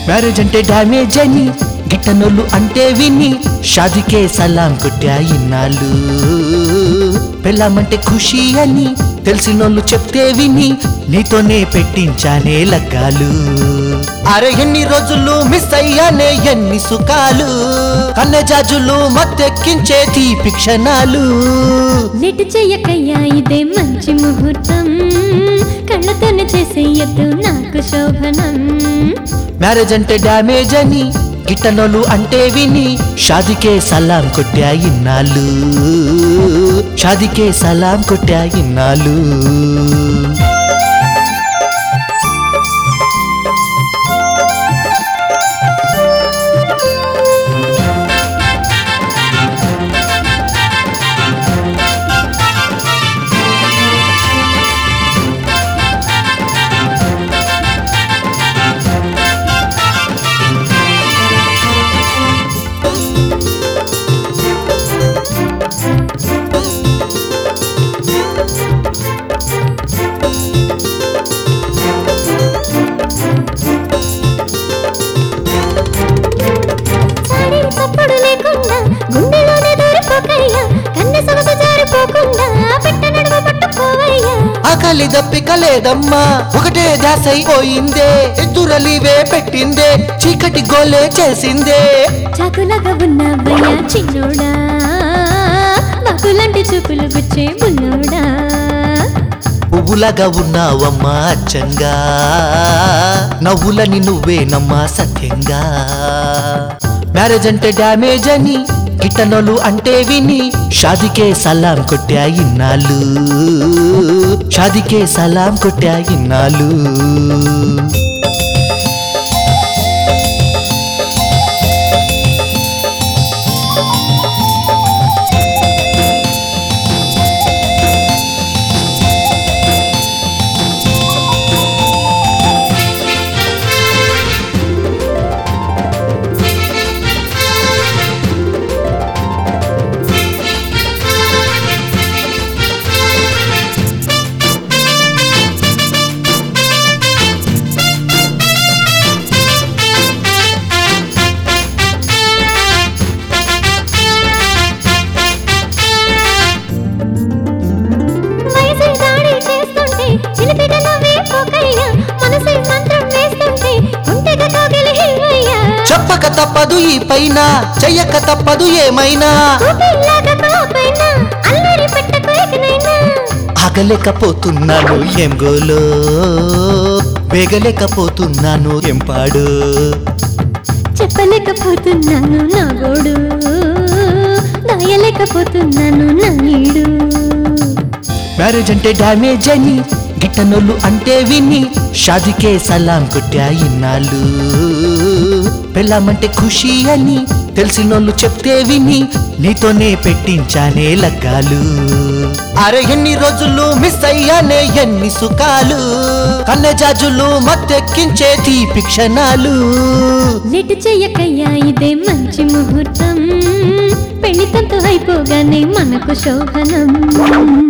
marriage అంటే damage అని గిట్టనోళ్ళు అంటే విని షాదికే సలాం కొట్టా ఇన్నాళ్ళు పెళ్ళామంటే ఖుషి అని తెలిసినోళ్ళు చెప్తే విని నీతోనే పెట్టించానే లగ్గాలు అరే ఎన్ని రోజులు మిస్ అయ్యానే ఎన్ని సుఖాలు కన్నెజాజులు మత్తెక్కించే తీపి క్షణాలు నెటు చెయ్యకయ్యా ఇదే మంచి ముహూర్తం కళ్ళతోనే చేసేయద్దు నాకు శోభనం మ్యారేజ్ అంటే డ్యామేజ్ అని గిట్టనోళ్ళు అంటే విని షాదికే సలాం కొట్టా ఇన్నాళ్ళు షాదికే సలాం కొట్టా ఇన్నాళ్ళు సారీ చప్పుడు లేకుండా గుండెలోనే దూరిపోకయ్యా కన్నె సొగసు జారిపోకుండా పెట్ట నడుమ పట్టుకోవయ్యా ఆకలి దప్పిక లేదమ్మా ఒకటే దాసైపోయిందే ఎదురలివే పెట్టిందే చీకటి గోలే చేసిందే చాకులాగా ఉన్నావయ్యా చిన్నోడా బాకులాంటి చూపులు గుచ్చే బుల్లోడా పువ్వులాగా ఉన్నావమ్మా అచ్చంగా నవ్వులని నువ్వేనమ్మా సత్యంగా మ్యారేజ్ అంటే డ్యామేజ్ అని గిట్టనోళ్ళు అంటే విని షాదికే సలాం కొట్టా ఇన్నాళ్ళు షాదికే సలాం కొట్టా ఇన్నాళ్ళు వయసు దాడి చేస్తుంటే చిలిపిట నవ్వే పోకయ్యా మనసు మంత్రం వేస్తుంటే గుంటెగా కాగలి హిల్వయ్యా చెప్పక తప్పదు ఈ పైన చెయ్యక తప్పదు ఏమైనా ఊపిల్లాగా కాపైన అల్లరి పెట్టకు ఎగనైనా ఆగలేకపోతున్నాను ఏం గోలో వేగలేకపోతున్నాను ఏం పాడు చెప్పలేకపోతున్నాను నా గోడు దాయలేకపోతున్నాను నా ఈడు మ్యారేజ్ అంటే డ్యామేజ్ అని గిట్టనోళ్ళు అంటే విని షాదికే సలాం కొట్టా ఇన్నాళ్ళు పెళ్ళామంటే ఖుషి అని తెలిసినోళ్ళు చెప్తే విని నీతోనే పెట్టించానే లగ్గాలు అరే ఎన్ని రోజులు మిస్ అయ్యానే ఎన్ని సుఖాలు కన్నెజాజులు మత్తెక్కించే తీపి క్షణాలు నెటు చెయ్యకయ్యా ఇదే మంచి ముహూర్తం పెళ్లి తంతు అయిపోగానే మనకు శోభనం